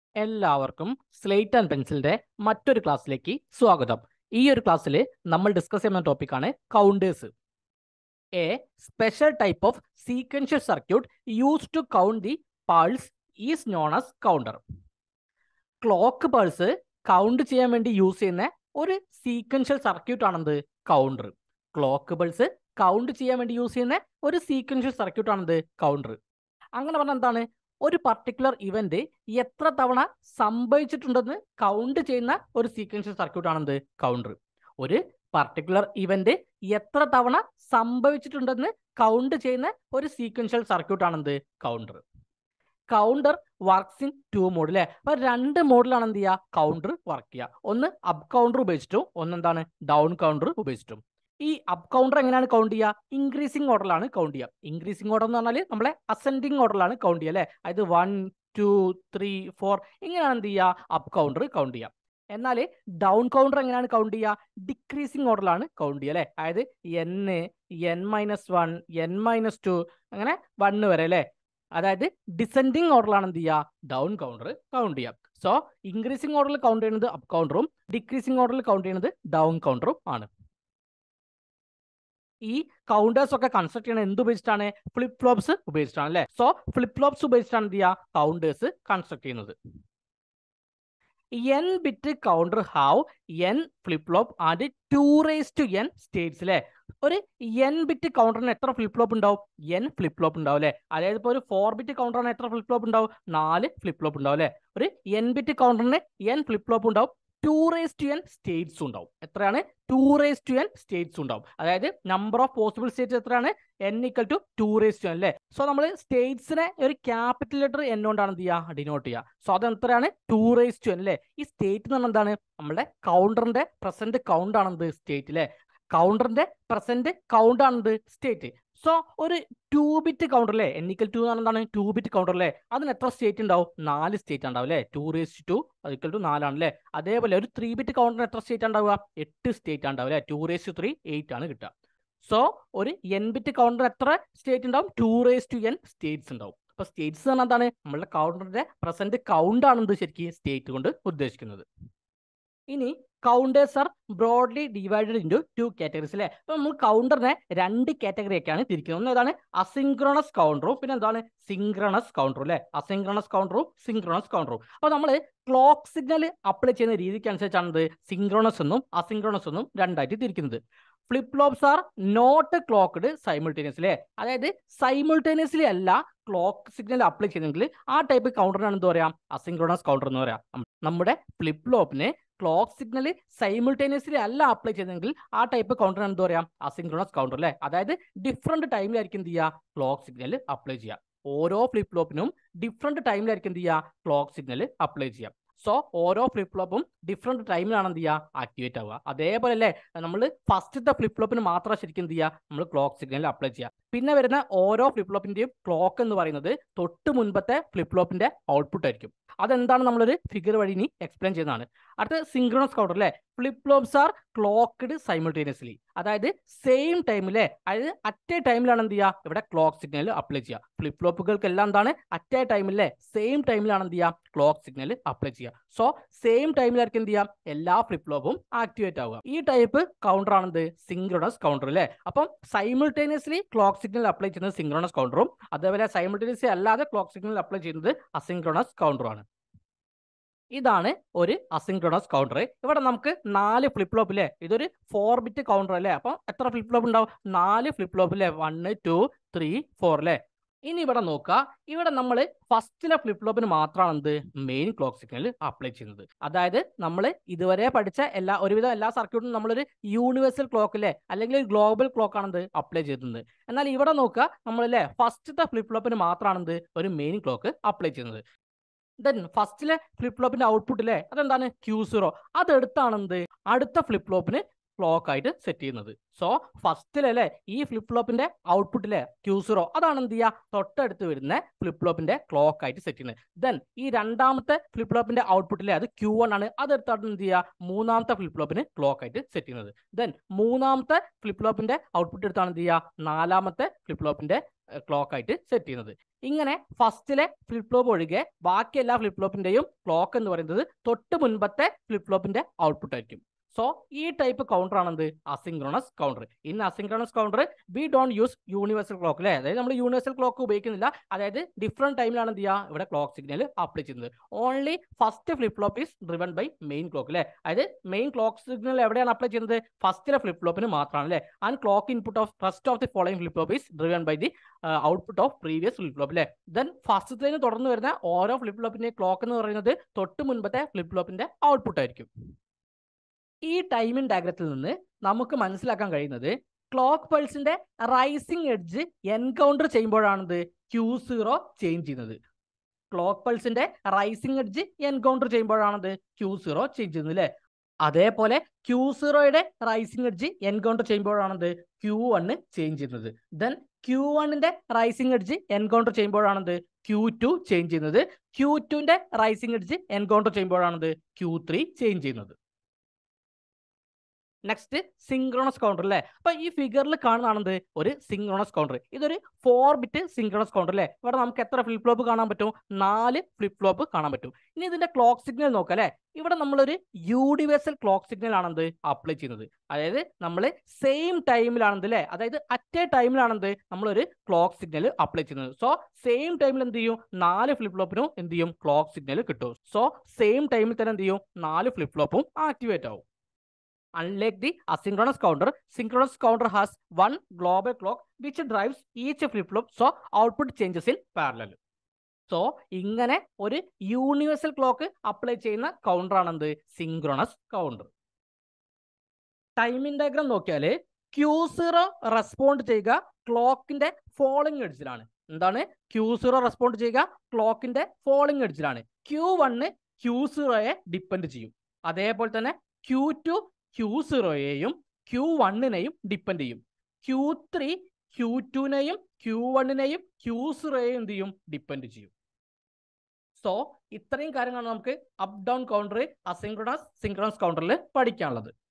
എല്ലാവർക്കും slate and പെൻസിലിന്റെ മറ്റൊരു ക്ലാസ്സിലേക്ക് സ്വാഗതം ഈ ഒരു ക്ലാസ്സിൽ നമ്മൾ ഡിസ്കസ് ചെയ്യുന്ന ടോപ്പിക്കാണ് counters a special type of sequential circuit use to count the pulse is known as counter clock pulse count ചെയ്യാൻ വേണ്ടി യൂസ് ചെയ്യുന്ന ഒരു സീക്വൻഷ്യൽ സർക്യൂട്ട് ആണെന്ത് കൗണ്ടർ ക്ലോക്ക് പൾസ് കൗണ്ട് ചെയ്യാൻ വേണ്ടി യൂസ് ചെയ്യുന്ന ഒരു സീക്വൻഷ്യൽ സർക്യൂട്ട് ആണെന്ത് കൗണ്ടർ അങ്ങനെ പറഞ്ഞാൽ എന്താണ് ഒരു പർട്ടിക്കുലർ ഇവന്റ് എത്ര തവണ സംഭവിച്ചിട്ടുണ്ടെന്ന് കൗണ്ട് ചെയ്യുന്ന ഒരു സീക്വൻഷ്യൽ സർക്യൂട്ട് ആണെന്ത് കൗണ്ടർ ഒരു പർട്ടിക്കുലർ ഇവന്റ് എത്ര തവണ സംഭവിച്ചിട്ടുണ്ടെന്ന് കൗണ്ട് ചെയ്യുന്ന ഒരു സീക്വൻഷ്യൽ സർക്യൂട്ട് ആണെന്ത് counter counter works in two mode അല്ലെ അപ്പൊ രണ്ട് മോഡിലാണ് എന്ത് ചെയ്യുക കൗണ്ടർ വർക്ക് ചെയ്യുക ഒന്ന് അപ്പ് കൗണ്ടർ ഉപയോഗിച്ചിട്ടും ഒന്ന് എന്താണ് ഡൗൺ കൗണ്ടർ ഉപയോഗിച്ചിട്ടും ഈ അപ്പ് കൗണ്ടർ എങ്ങനെയാണ് കൗണ്ട് ചെയ്യുക ഇൻക്രീസിങ് ഓർഡറിലാണ് കൗണ്ട് ചെയ്യുക ഇൻക്രീസിങ് ഓർഡർ എന്ന് പറഞ്ഞാൽ നമ്മളെ അസെൻഡിങ് ഓർഡറിലാണ് കൗണ്ട് ചെയ്യുക അല്ലേ അതായത് വൺ ടു ത്രീ ഫോർ ഇങ്ങനെയാണ് എന്ത് ചെയ്യുക അപ്പ് കൗണ്ടർ കൗണ്ട് ചെയ്യുക എന്നാൽ ഡൗൺ കൗണ്ടർ എങ്ങനെയാണ് കൗണ്ട് ചെയ്യുക ഡിക്രീസിങ് ഓർഡറിലാണ് കൗണ്ട് ചെയ്യുക അല്ലേ അതായത് N N minus one N minus two അങ്ങനെ വണ്ണ് വരെ അല്ലേ അതായത് ഡിസെൻഡിങ് ഓർഡറിലാണ് എന്ത് ചെയ്യുക ഡൗൺ കൗണ്ടർ കൗണ്ട് ചെയ്യുക സോ ഇൻക്രീസിങ് ഓർഡറിൽ കൗണ്ട് ചെയ്യുന്നത് അപ്പ് കൗണ്ടറും ഡിക്രീസിങ് ഓർഡറിൽ കൗണ്ട് ചെയ്യുന്നത് ഡൗൺ കൗണ്ടറും ആണ് ഈ കൗണ്ടേഴ്സ് ഒക്കെ കൺസ്ട്രക്ട് ചെയ്യണത് എന്ത് ഉപയോഗിച്ചിട്ടാണ് ഫ്ലിപ്പ് ഫ്ലോപ്സ് ഉപയോഗിച്ചിട്ടാണ് അല്ലേ സോ ഫ്ലിപ്പ് ഫ്ലോപ്സ് ഉപയോഗിച്ചിട്ടാണ് എന്ത് ചെയ്യുക കൗണ്ടേഴ്സ് കൺസ്ട്രക്ട് ചെയ്യുന്നത് N bit counter have N flip flop and two raise to N states അല്ലേ ഒരു എൻ ബിറ്റ് കൗണ്ടറിന് എത്ര ഫ്ലിപ്പ് ഫ്ലോപ്പ് ഉണ്ടാവും എൻ ഫ്ലിപ്പ് ഫ്ലോപ്പ് ഉണ്ടാവും അല്ലേ അതായത് ഇപ്പോൾ ഒരു ഫോർ ബിറ്റ് കൗണ്ടറിന് എത്ര ഫ്ലിപ്പ് ഫ്ലോപ്പ് ഉണ്ടാവും നാല് ഫ്ലിപ്പ് ഫ്ലോപ്പ് ഉണ്ടാവും അല്ലേ ഒരു എൻ ബിറ്റ് കൗണ്ടറിന് എൻ ഫ്ലിപ്പ് ഫ്ലോപ്പ് ഉണ്ടാവും two raise to N states ഉണ്ടാവും എത്രയാണ് two raise to N states ഉണ്ടാവും അതായത് നമ്പർ ഓഫ് പോസിബിൾ സ്റ്റേറ്റ്സ് എത്രയാണ് N equal to two raise to N അല്ലേ സോ നമ്മൾ സ്റ്റേറ്റ്സിനെ ഒരു ക്യാപിറ്റൽ ലെറ്റർ എൻ കൊണ്ടാണ് എന്ത് ചെയ്യുക ഡിനോട്ട് ചെയ്യുക സോ അത് എത്രയാണ് ടു റേസ് ടു എൻ അല്ലേ ഈ സ്റ്റേറ്റ് എന്ന് പറഞ്ഞാൽ എന്താണ് നമ്മുടെ കൗണ്ടറിന്റെ പ്രസന്റ് കൗണ്ട് ആണെന്ത് സ്റ്റേറ്റ് അല്ലേ കൗണ്ടറിന്റെ പ്രസന്റ് കൗണ്ട് ആണെന്ത് സ്റ്റേറ്റ് സോ ഒരു ടു ബിറ്റ് കൗണ്ടർ അല്ലേ എന്നിക്കൽ ടു എന്ന് എന്താണ് ടു ബിറ്റ് കൗണ്ടർ അല്ലേ അതിന് എത്ര സ്റ്റേറ്റ് ഉണ്ടാവും നാല് സ്റ്റേറ്റ് ഉണ്ടാവും അല്ലേ ടു റേസ് ടു അതിക്കൽ ടു നാലാണ് അല്ലേ അതേപോലെ ഒരു ത്രീ ബിറ്റ് കൗണ്ടറിന് എത്ര സ്റ്റേറ്റ് ഉണ്ടാവുക എട്ട് സ്റ്റേറ്റ് ഉണ്ടാവും അല്ലേ two raise to three eight ആണ് കിട്ടുക സോ ഒരു എൻ ബിറ്റ് കൗണ്ടർ എത്ര സ്റ്റേറ്റ് ഉണ്ടാവും two raise to N states ഉണ്ടാവും അപ്പൊ സ്റ്റേറ്റ്സ് എന്ന് എന്താണ് നമ്മളുടെ കൗണ്ടറിന്റെ പ്രസന്റ് കൗണ്ട് ആണ് എന്ത് ശരിക്കും സ്റ്റേറ്റ് കൊണ്ട് ഉദ്ദേശിക്കുന്നത് ഇനി counters are broadly divided into two categories അല്ലേ അപ്പൊ നമ്മൾ കൗണ്ടറിനെ രണ്ട് കാറ്റഗറി ഒക്കെയാണ് തിരിക്കുന്നത് ഒന്ന് ഏതാണ് അസിങ്ക്രണസ് കൗണ്ടറും പിന്നെ എന്താണ് സിങ്ക്രണസ് കൗണ്ടറും അല്ലേ അസിങ്ക്രണസ് കൗണ്ടറും സിങ്ക്രണസ് കൗണ്ടറും അപ്പൊ നമ്മൾ ക്ലോക്ക് സിഗ്നൽ അപ്ലൈ ചെയ്യുന്ന രീതിക്ക് അനുസരിച്ചാണ് ഇത് സിങ്ക്രണസ് എന്നും അസിങ്ക്രണസ് എന്നും രണ്ടായിട്ട് തിരിക്കുന്നത് flip flops are not clocked simultaneously അതായത് സൈമിൾട്ടേനിയസ്ലി അല്ല ക്ലോക്ക് സിഗ്നൽ അപ്ലൈ ചെയ്യുന്നെങ്കിൽ ആ ടൈപ്പ് കൗണ്ടറിനാണ് എന്താ പറയാം അസിങ്ക്രണസ് കൗണ്ടർ എന്ന് പറയാം നമ്മുടെ ഫ്ലിപ്പ് ഫ്ലോപ്പിന് ക്ലോക്ക് സിഗ്നൽ സൈമിൾട്ടേനിയസ്ലി അല്ല അപ്ലൈ ചെയ്തെങ്കിൽ ആ ടൈപ്പ് കൗണ്ടർ എന്താ പറയാം അസിങ്ക്രണസ് കൗണ്ടർ അല്ലേ അതായത് ഡിഫറെന്റ് ടൈമിലായിരിക്കും എന്ത് ചെയ്യുക ക്ലോക്ക് സിഗ്നൽ അപ്ലൈ ചെയ്യുക ഓരോ ഫ്ലിപ്പ് ഫ്ലോപ്പിനും ഡിഫറെന്റ് ടൈമിലായിരിക്കും എന്ത് ചെയ്യുക ക്ലോക്ക് സിഗ്നൽ അപ്ലൈ ചെയ്യുക സോ ഓരോ ഫ്ലിപ്പ് ഫ്ലോപ്പും ഡിഫറെന്റ് ടൈമിലാണ് എന്ത് ചെയ്യുക ആക്ടിവേറ്റ് ആവുക അതേപോലെ അല്ലേ നമ്മൾ ഫസ്റ്റത്തെ ഫ്ലിപ്പ് ഫ്ലോപ്പിന് മാത്രം ശരിക്കും എന്ത് ചെയ്യുക നമ്മൾ ക്ലോക്ക് സിഗ്നൽ അപ്ലൈ ചെയ്യുക പിന്നെ വരുന്ന ഓരോ ഫ്ലിപ്പ് ഫ്ലോപ്പിന്റെയും ക്ലോക്ക് എന്ന് പറയുന്നത് തൊട്ട് മുൻപത്തെ ഫ്ലിപ്പ് ഫ്ലോപ്പിന്റെ ഔട്ട്പുട്ട് ആയിരിക്കും അതെന്താണ് നമ്മളൊരു ഫിഗർ വഴി ഇനി എക്സ്പ്ലെയിൻ ചെയ്യുന്നതാണ് അടുത്ത സിങ്ക്രണസ് കൗണ്ടർ അല്ലേ flip flops are clocked simultaneously അതായത് സെയിം ടൈമിലെ അതായത് അറ്റ് എ ടൈമിലാണ് എന്ത് ചെയ്യുക ഇവിടെ ക്ലോക്ക് സിഗ്നൽ അപ്ലൈ ചെയ്യുക ഫ്ലിപ്പ് ഫ്ലോപ്പുകൾക്കെല്ലാം എന്താണ് അറ്റ് എ ടൈമിലെ സെയിം ടൈമിലാണ് എന്ത് ചെയ്യുക ക്ലോക്ക് സിഗ്നൽ അപ്ലൈ ചെയ്യുക സോ സെയിം ടൈമിലായിരിക്കും എന്ത് ചെയ്യുക എല്ലാ ഫ്ലിപ്പ് ഫ്ലോപ്പും ആക്ടിവേറ്റ് ആവുക ഈ ടൈപ്പ് കൗണ്ടർ ആണെന്ത് സിങ്ക്രണസ് കൗണ്ടർ അല്ലേ അപ്പം സൈമിൾട്ടേനിയസ്ലി ക്ലോക്ക് സിഗ്നൽ അപ്ലൈ ചെയ്യുന്നത് സിങ്ക്രണസ് കൗണ്ടറും അതേപോലെ സൈമിൾട്ടേനിയസ്ലി അല്ലാതെ ക്ലോക്ക് സിഗ്നൽ അപ്ലൈ ചെയ്യുന്നത് അസിങ്ക്രണസ് കൗണ്ടറുമാണ് ഇതാണ് ഒരു അസിങ്ക്രണസ് കൗണ്ടർ ഇവിടെ നമുക്ക് നാല് ഫ്ലിപ്പ് ഫ്ലോപ്പ് അല്ലേ ഇതൊരു ഫോർ ബിറ്റ് കൗണ്ടർ അല്ലേ അപ്പം എത്ര ഫ്ലിപ്പ് ഫ്ലോപ്പ് ഉണ്ടാവും നാല് ഫ്ലിപ്പ് ഫ്ലോപ്പ് അല്ലേ വണ് ടു ത്രീ ഫോർ അല്ലേ ഇനി ഇവിടെ നോക്കുക ഇവിടെ നമ്മൾ ഫസ്റ്റിലെ ഫ്ലിപ്പ് ഫ്ലോപ്പിന് മാത്രമാണ് എന്ത് മെയിൻ ക്ലോക്ക് സിഗ്നൽ അപ്ലൈ ചെയ്യുന്നത് അതായത് നമ്മൾ ഇതുവരെ പഠിച്ച എല്ലാ ഒരുവിധം എല്ലാ സർക്യൂട്ടിനും നമ്മളൊരു യൂണിവേഴ്സൽ ക്ലോക്ക് അല്ലേ അല്ലെങ്കിൽ ഗ്ലോബൽ ക്ലോക്ക് ആണെന്ത് അപ്ലൈ ചെയ്യുന്നത് എന്നാൽ ഇവിടെ നോക്കുക നമ്മളല്ലേ ഫസ്റ്റത്തെ ഫ്ലിപ്പ് ഫ്ലോപ്പിന് മാത്രമാണ് എന്ത് ഒരു മെയിൻ ക്ലോക്ക് അപ്ലൈ ചെയ്യുന്നത് ദെൻ ഫസ്റ്റിലെ ഫ്ലിപ്പ് ഫ്ലോപ്പിന്റെ ഔട്ട്പുട്ട് അല്ലേ അതെന്താണ് ക്യൂ സീറോ അതെടുത്താണ് എന്ത് അടുത്ത ഫ്ലിപ്പ് ഫ്ലോപ്പിന് ക്ലോക്ക് ആയിട്ട് സെറ്റ് ചെയ്യുന്നത് സോ ഫസ്റ്റിലല്ലേ ഈ ഫ്ലിപ്പ് ഫ്ലോപ്പിന്റെ ഔട്ട്പുട്ടിലെ ക്യൂ സീറോ അതാണ് എന്ത് ചെയ്യുക തൊട്ടടുത്ത് വരുന്ന ഫ്ലിപ്പ് ഫ്ലോപ്പിന്റെ ക്ലോക്ക് ആയിട്ട് സെറ്റ് ചെയ്യുന്നത് ദെൻ ഈ രണ്ടാമത്തെ ഫ്ലിപ്പ് ഫ്ലോപ്പിന്റെ ഔട്ട്പുട്ടിലെ അത് ക്യൂ വൺ ആണ് അതെടുത്താണ് എന്ത് ചെയ്യുക മൂന്നാമത്തെ ഫ്ലിപ്പ് ഫ്ലോപ്പിന് ക്ലോക്ക് ആയിട്ട് സെറ്റ് ചെയ്യുന്നത് ദെൻ മൂന്നാമത്തെ ഫ്ലിപ്പ് ഫ്ലോപ്പിന്റെ ഔട്ട്പുട്ട് എടുത്താണ് എന്ത് ചെയ്യുക നാലാമത്തെ ഫ്ലിപ്പ് ഫ്ലോപ്പിന്റെ ക്ലോക്ക് ആയിട്ട് സെറ്റ് ചെയ്യുന്നത് ഇങ്ങനെ ഫസ്റ്റിലെ ഫ്ലിപ്പ് ഫ്ലോപ്പ് ഒഴികെ ബാക്കി എല്ലാ ഫ്ലിപ്പ് ഫ്ലോപ്പിന്റെയും ക്ലോക്ക് എന്ന് പറയുന്നത് തൊട്ട് മുൻപത്തെ ഫ്ലിപ്പ് ഫ്ലോപ്പിന്റെ ഔട്ട്പുട്ട് ആയിരിക്കും സോ ഈ ടൈപ്പ് കൗണ്ടർ ആണ് എന്ത് asynchronous counter in asynchronous counter we don't use universal clock അല്ലേ അതായത് നമ്മൾ യൂണിവേഴ്സൽ ക്ലോക്ക് ഉപയോഗിക്കുന്നില്ല അതായത് ഡിഫറെന്റ് ടൈമിലാണ് എന്ത് ചെയ്യുക ഇവിടെ ക്ലോക്ക് സിഗ്നൽ അപ്ലൈ ചെയ്യുന്നത് only first flip flop is driven by main clock അല്ലേ അതായത് മെയിൻ ക്ലോക്ക് സിഗ്നൽ എവിടെയാണ് അപ്ലൈ ചെയ്യുന്നത് ഫസ്റ്റിലെ ഫ്ലിപ്പ് ഫ്ലോപ്പിന് മാത്രമാണ് അല്ലേ and clock input of first of the following flip flop is driven by the output of previous flip flop അല്ലേ then ഫസ്റ്റത്തേന് തുടർന്ന് വരുന്ന ഓരോ ഫ്ലിപ്പ് ഫ്ലോപ്പിന്റെ ക്ലോക്ക് എന്ന് പറയുന്നത് തൊട്ട് മുൻപത്തെ ഫ്ലിപ്പ് ഫ്ലോപ്പിന്റെ ഔട്ട്പുട്ട് ആയിരിക്കും ഈ ടൈമിംഗ് ഡയഗ്രത്തിൽ നിന്ന് നമുക്ക് മനസ്സിലാക്കാൻ കഴിയുന്നത് ക്ലോക്ക് പൾസിന്റെ റൈസിംഗ് എഡ്ജ് എൻകൗണ്ടർ ചെയ്യുമ്പോഴാണിത് ക്യൂ സീറോ ചേഞ്ച് ചെയ്യുന്നത് ക്ലോക്ക് പൾസിന്റെ റൈസിംഗ് എഡ്ജ് എൻകൗണ്ടർ ചെയ്യുമ്പോഴാണത് ക്യൂ സീറോ ചേഞ്ച് ചെയ്യുന്നത് അല്ലേ അതേപോലെ ക്യൂ സീറോയുടെ റൈസിംഗ് എഡ്ജ് എൻകൗണ്ടർ ചെയ്യുമ്പോഴാണത് ക്യൂ വണ്ണ് ചേഞ്ച് ചെയ്യുന്നത് ദെൻ ക്യൂ വണ്ണിന്റെ റൈസിംഗ് എഡ്ജ് എൻകൗണ്ടർ ചെയ്യുമ്പോഴാണത് ക്യൂ ടു ചേഞ്ച് ചെയ്യുന്നത് ക്യൂ ടുവിന്റെ റൈസിംഗ് എഡ്ജ് എൻകൗണ്ടർ ചെയ്യുമ്പോഴാണത് ക്യൂ ത്രീ ചേഞ്ച് ചെയ്യുന്നത് നെക്സ്റ്റ് സിങ്ക്രണസ് കൗണ്ടർ അല്ലേ അപ്പൊ ഈ ഫിഗറിൽ കാണുന്നതാണെന്ത് ഒരു സിങ്ക്രണസ് കൗണ്ടർ ഇതൊരു ഫോർ ബിറ്റ് സിങ്ക്രണസ് കൗണ്ടർ അല്ലേ ഇവിടെ നമുക്ക് എത്ര ഫ്ലിപ്പ് ഫ്ലോപ്പ് കാണാൻ പറ്റും നാല് ഫ്ലിപ്പ് ഫ്ലോപ്പ് കാണാൻ പറ്റും ഇനി ഇതിന്റെ ക്ലോക്ക് സിഗ്നൽ നോക്കാം അല്ലേ ഇവിടെ നമ്മളൊരു യൂണിവേഴ്സൽ ക്ലോക്ക് സിഗ്നൽ ആണെന്ത് അപ്ലൈ ചെയ്യുന്നത് അതായത് നമ്മൾ സെയിം ടൈമിലാണെന്ത് അല്ലേ അതായത് അറ്റ് എ ടൈമിലാണെന്ത് നമ്മളൊരു ക്ലോക്ക് സിഗ്നൽ അപ്ലൈ ചെയ്യുന്നത് സോ സെയിം ടൈമിൽ എന്ത് ചെയ്യും നാല് ഫ്ലിപ്പ് ഫ്ലോപ്പിനും എന്ത് ചെയ്യും ക്ലോക്ക് സിഗ്നൽ കിട്ടും സോ സെയിം ടൈമിൽ തന്നെ എന്ത് ചെയ്യും നാല് ഫ്ലിപ്പ് ഫ്ലോപ്പും ആക്ടിവേറ്റ് ആവും Unlike the asynchronous counter, synchronous counter has one global clock which drives each flip-flop, so output changes in parallel. So ഇങ്ങനെ ഒരു യൂണിവേഴ്സൽ ക്ലോക്ക് അപ്ലൈ ചെയ്യുന്ന കൗണ്ടർ ആണെന്ത് സിങ്ക്രണസ് കൗണ്ടർ ടൈമിംഗ് ഡയഗ്രാം നോക്കിയാൽ ക്യൂ സീറോ റെസ്പോണ്ട് ചെയ്യുക ക്ലോക്കിന്റെ falling എഡ്ജിലാണ് എന്താണ് Q zero respond ചെയ്യുക ക്ലോക്കിന്റെ ഫോളിംഗ് എഡ്ജിലാണ് ക്യൂ വണ്ണ് ക്യൂ സീറോയെ ഡിപ്പെൻഡ് ചെയ്യും അതേപോലെ തന്നെ ക്യൂ ടു ക്യൂ സീറോയെയും ക്യൂ വണ്ണിനെയും ഡിപ്പെൻഡ് ചെയ്യും ക്യൂ ത്രീ ക്യൂ ടുവിനെയും ക്യൂ വണ്ണിനെയും ക്യൂ സീറോയെയും എന്ത് ചെയ്യും ഡിപ്പെൻഡ് ചെയ്യും സോ ഇത്രയും കാര്യങ്ങളാണ് നമുക്ക് up down counter asynchronous synchronous കൗണ്ടറിൽ പഠിക്കാനുള്ളത്